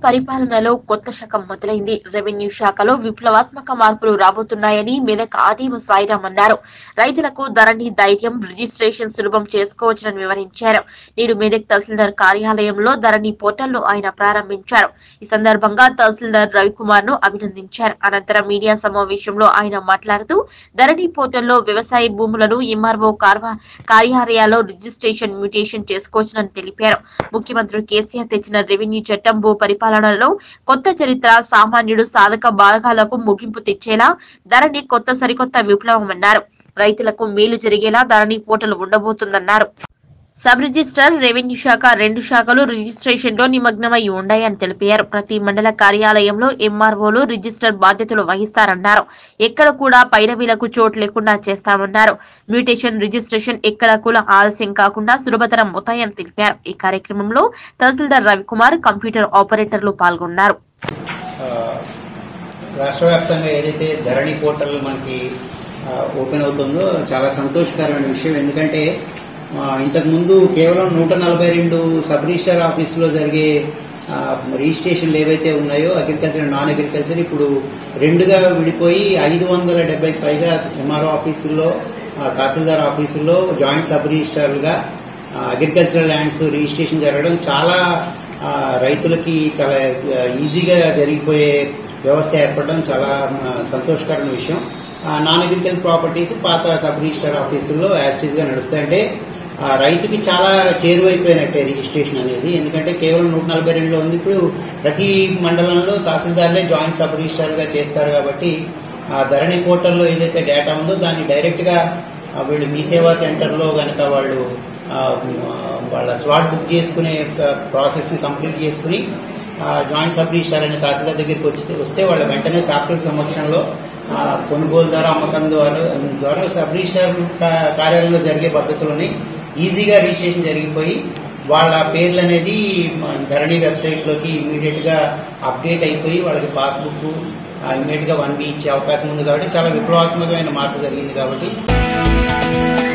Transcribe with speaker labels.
Speaker 1: పరిపాలనలో కొత్త శకం మొదలైంది రెవెన్యూ శాఖలో విప్లవాత్మక మార్పులు రాబోతున్నాయని మెదక్ ఆదివ సాయిరాం అన్నారు రైతులకు ధరణి ధైర్యం రిజిస్ట్రేషన్ సులభం చేసుకోవచ్చని వివరించారు నేడు మెదక్ తహసీల్దార్ కార్యాలయంలో ధరణి పోర్టల్ ను ఆయన ప్రారంభించారు ఈ సందర్భంగా తహసీల్దార్ రవికుమార్ ను అభినందించారు అనంతరం మీడియా సమావేశంలో ఆయన మాట్లాడుతూ ధరణి పోర్టల్లో వ్యవసాయ భూములను ఎంఆర్ఓ కార్యాలయాల్లో రిజిస్ట్రేషన్ మ్యూటేషన్ చేసుకోవచ్చునని తెలిపారు ముఖ్యమంత్రి కేసీఆర్ తెచ్చిన రెవెన్యూ చట్టం భూ పరిపాలనలో కొత్త చరిత్ర సామాన్యుడు సాధక భాగాలకు ముగింపు తెచ్చేలా ధరణి కొత్త సరికొత్త విప్లవమన్నారు రైతులకు మేలు జరిగేలా ధరణి పోర్టల్ ఉండబోతుందన్నారు సబ్ రిజిస్టర్ రెవెన్యూ శాఖ రెండు శాఖలు రిజిస్ట్రేషన్ లో నిమగ్నమై ఉన్నాయని తెలిపారు ప్రతి మండల కార్యాలయంలో ఎంఆర్ఓలు రిజిస్టర్ బాధ్యతలు వహిస్తారన్నారు ఎక్కడ కూడా పైరవీలకు చోటు లేకుండా చేస్తామన్నారు మ్యూటేషన్ రిజిస్ట్రేషన్ ఎక్కడ కూడా ఆలస్యం కాకుండా సులభతరం అవుతాయని తెలిపారు ఈ కార్యక్రమంలో తహసీల్దార్ రవికుమార్ కంప్యూటర్ ఆపరేటర్లు పాల్గొన్నారు
Speaker 2: ఆ, రాష్ట్ర వ్యాప్తంగా ఏదైతే ధరణి పోర్టల్ మనకి ఆ, ఓపెన్ అవుతుందో చాలా సంతోషకరమైన విషయం ఎందుకంటే ఆ, ఇంతకుముందు కేవలం నూట నలభై రెండు సబ్ రిజిస్టర్ ఆఫీసులో జరిగే ఆ, రిజిస్ట్రేషన్లు ఏవైతే ఉన్నాయో అగ్రికల్చర్ నాన్ అగ్రికల్చర్ ఇప్పుడు రెండుగా విడిపోయి ఐదు వందల డెబ్బైకి పైగా ఎంఆర్ఓ ఆఫీసుల్లో ఆ, తహసీల్దార్ ఆఫీసుల్లో జాయింట్ సబ్ రిజిస్టర్లుగా అగ్రికల్చరల్ ల్యాండ్స్ రిజిస్ట్రేషన్ జరగడం చాలా ఆ, రైతులకి చాలా ఆ, ఈజీగా జరిగిపోయే వ్యవస్థ ఏర్పడడం చాలా ఆ, సంతోషకరమైన విషయం ఆ, నాన్ అగ్రికల్చర్ ప్రాపర్టీస్ పాత సబ్ రిజిస్టర్ ఆఫీసుల్లో యాస్టీస్ గా నడుస్తాయంటే ఆ, రైతుకి చాలా చేరువైపోయినట్టే రిజిస్ట్రేషన్ అనేది ఎందుకంటే కేవలం నూట నలభై రెండులో ఉంది ఇప్పుడు ప్రతి మండలంలో తహసీల్దార్లే జాయింట్ సబ్ రిజిస్టర్ గా చేస్తారు కాబట్టి ఆ ధరణి పోర్టల్లో ఏదైతే డేటా ఉందో దాన్ని డైరెక్ట్ గా ఆ, వీళ్ళు మీ సేవా సెంటర్ లో కనుక వాళ్ళు ఆ, వాళ్ళ స్లాట్ బుక్ చేసుకునే ప్రాసెస్ ని కంప్లీట్ చేసుకుని ఆ, జాయింట్ సబ్ రిజిస్టార్ అనే తహసీల్దార్ దగ్గరికి వచ్చి వస్తే వాళ్ళ వెంటనే సాఫ్ట్వేర్ సమక్షంలో ఆ, కొనుగోలు ద్వారా అమ్మకం ద్వారా ద్వారా సబ్ రిజిస్టార్ కా- కార్యాలయంలో జరిగే పద్ధతులని ఈజీగా రిజిస్ట్రేషన్ జరిగిపోయి వాళ్ళ పేర్లు అనేది మన ధరణి వెబ్సైట్ లోకి ఇమీడియట్ గా అప్డేట్ అయిపోయి వాళ్ళకి పాస్బుక్ ఇమీడియట్ గా వన్ బి ఇచ్చే అవకాశం ఉంది కాబట్టి చాలా విప్లవాత్మకమైన మార్పు జరిగింది కాబట్టి